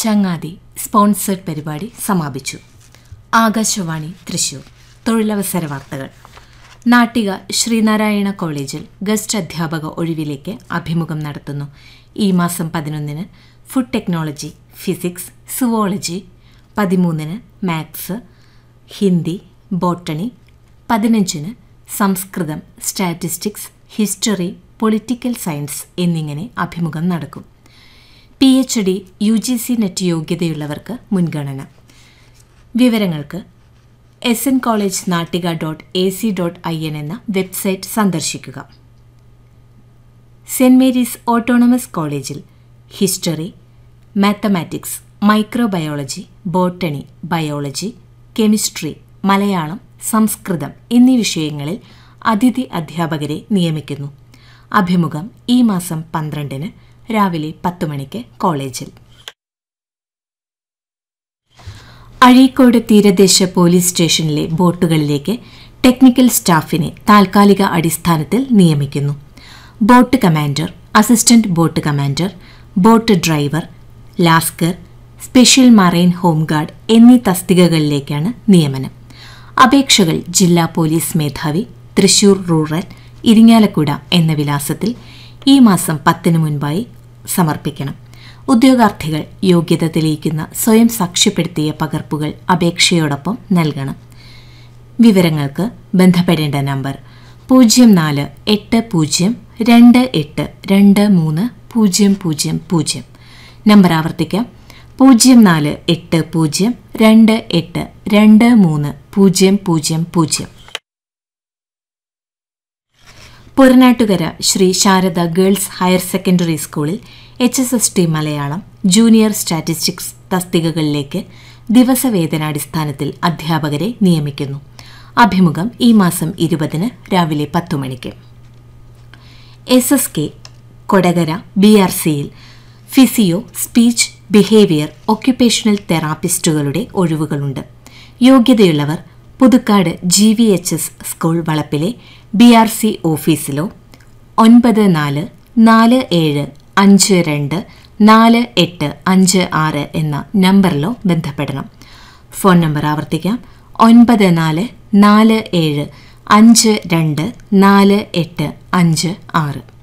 ചങ്ങാതി സ്പോൺസേഡ് പരിപാടി സമാപിച്ചു ആകാശവാണി തൃശൂർ തൊഴിലവസര വാർത്തകൾ നാട്ടിക ശ്രീനാരായണ കോളേജിൽ ഗസ്റ്റ് അധ്യാപക ഒഴിവിലേക്ക് അഭിമുഖം നടത്തുന്നു ഈ മാസം പതിനൊന്നിന് ഫുഡ് ടെക്നോളജി ഫിസിക്സ് സുവോളജി പതിമൂന്നിന് മാത്സ് ഹിന്ദി ബോട്ടണി പതിനഞ്ചിന് Samskritham statistics history political science എന്നിങ്ങനെ അഭിമുഖം നടക്കും P H D U G C net യോഗ്യതയുള്ളവർക്ക് മുൻഗണന വിവരങ്ങൾക്ക് S N college Nattika dot A C dot I N എന്ന വെബ്സൈറ്റ് സന്ദർശിക്കുക സെന്റ് മേരീസ് ഓട്ടോണമസ് കോളേജിൽ history mathematics microbiology botany biology chemistry Malayalam Samskritham എന്നീ വിഷയങ്ങളിൽ അതിഥി അധ്യാപകരെ നിയമിക്കുന്നു അഭിമുഖം ഈ മാസം പന്ത്രണ്ടിന് രാവിലെ പത്ത് മണിക്ക് കോളേജിൽ അഴീക്കോട് തീരദേശ പോലീസ് സ്റ്റേഷനിലെ ബോട്ടുകളിലേക്ക് ടെക്നിക്കൽ സ്റ്റാഫിനെ താൽക്കാലിക അടിസ്ഥാനത്തിൽ നിയമിക്കുന്നു boat commander assistant boat commander boat driver lascar special marine home guard എന്നീ തസ്തികകളിലേക്കാണ് നിയമനം അപേക്ഷകൾ ജില്ലാ പോലീസ് മേധാവി തൃശൂർ റൂറൽ ഇരിങ്ങാലക്കുട എന്ന വിലാസത്തിൽ ഈ മാസം പത്തിന് മുൻപായി സമർപ്പിക്കണം ഉദ്യോഗാർത്ഥികൾ യോഗ്യത തെളിയിക്കുന്ന സ്വയം സാക്ഷ്യപ്പെടുത്തിയ പകർപ്പുകൾ അപേക്ഷയോടൊപ്പം നൽകണം വിവരങ്ങൾക്ക് ബന്ധപ്പെടേണ്ട നമ്പർ പൂജ്യം നാല് എട്ട് പൂജ്യം രണ്ട് എട്ട് രണ്ട് മൂന്ന് പൂജ്യം പൂജ്യം പൂജ്യം നമ്പർ ആവർത്തിക്കാം പൂജ്യം നാല് എട്ട് പൂജ്യം രണ്ട് എട്ട് രണ്ട് മൂന്ന് പൂജ്യം പൂജ്യം പൂജ്യം Puranattukara Sree Sarada girls higher secondary സ്കൂളിൽ H S S T Malayalam junior statistics തസ്തികകളിലേക്ക് ദിവസവേതനാടിസ്ഥാനത്തിൽ അധ്യാപകരെ നിയമിക്കുന്നു അഭിമുഖം ഈ മാസം ഇരുപതിന് രാവിലെ പത്തു മണിക്ക് S S K Kodakara B R സിയിൽ ഫിസിയോ സ്പീച്ച് ബിഹേവിയർ ഒക്യുപേഷണൽ തെറാപ്പിസ്റ്റുകളുടെ ഒഴിവുകളുണ്ട് യോഗ്യതയുള്ളവർ Puthukkad G V H S school വളപ്പിലെ ബി ആർ സി ഓഫീസിലോ ഒൻപത് നാല് നാല് ഏഴ് അഞ്ച് രണ്ട് നാല് എട്ട് അഞ്ച് ആറ് എന്ന നമ്പറിലോ ബന്ധപ്പെടണം ഫോൺ നമ്പർ ആവർത്തിക്കാം ഒൻപത് നാല് നാല് ഏഴ് അഞ്ച് രണ്ട് നാല് എട്ട് അഞ്ച് ആറ്